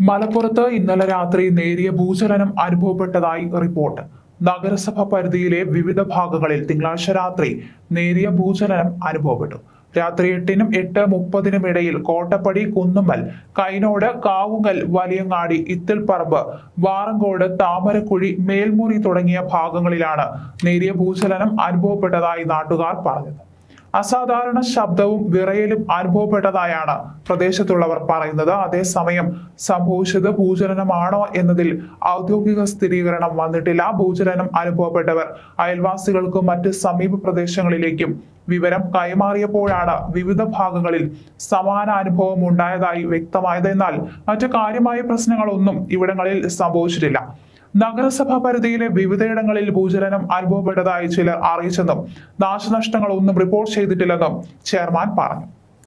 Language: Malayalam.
മലപ്പുറത്ത് ഇന്നലെ രാത്രി നേരിയ ഭൂചലനം അനുഭവപ്പെട്ടതായി റിപ്പോർട്ട് നഗരസഭ പരിധിയിലെ വിവിധ ഭാഗങ്ങളിൽ തിങ്കളാഴ്ച രാത്രി നേരിയ ഭൂചലനം അനുഭവപ്പെട്ടു രാത്രി എട്ടിനും എട്ട് മുപ്പതിനും ഇടയിൽ കോട്ടപ്പടി കുന്നുമ്മൽ കൈനോട് കാവുങ്ങൽ വലിയങ്ങാടി ഇത്തിൽപ്പറമ്പ് വാറങ്കോട് താമരക്കുഴി മേൽമുറി തുടങ്ങിയ ഭാഗങ്ങളിലാണ് നേരിയ ഭൂചലനം അനുഭവപ്പെട്ടതായി നാട്ടുകാർ പറഞ്ഞത് അസാധാരണ ശബ്ദവും വിറയലും അനുഭവപ്പെട്ടതായാണ് പ്രദേശത്തുള്ളവർ പറയുന്നത് അതേസമയം സംഭവിച്ചത് ഭൂചലനമാണോ എന്നതിൽ ഔദ്യോഗിക സ്ഥിരീകരണം വന്നിട്ടില്ല ഭൂചലനം അനുഭവപ്പെട്ടവർ അയൽവാസികൾക്കും മറ്റ് സമീപ പ്രദേശങ്ങളിലേക്കും വിവരം കൈമാറിയപ്പോഴാണ് വിവിധ ഭാഗങ്ങളിൽ സമാന അനുഭവം ഉണ്ടായതായി വ്യക്തമായത് എന്നാൽ മറ്റു കാര്യമായ പ്രശ്നങ്ങളൊന്നും ഇവിടങ്ങളിൽ സംഭവിച്ചിട്ടില്ല നഗരസഭാ പരിധിയിലെ വിവിധയിടങ്ങളിൽ ഭൂചലനം അനുഭവപ്പെട്ടതായി ചിലർ അറിയിച്ചെന്നും നാശനഷ്ടങ്ങളൊന്നും റിപ്പോർട്ട് ചെയ്തിട്ടില്ലെന്നും ചെയർമാൻ പറഞ്ഞു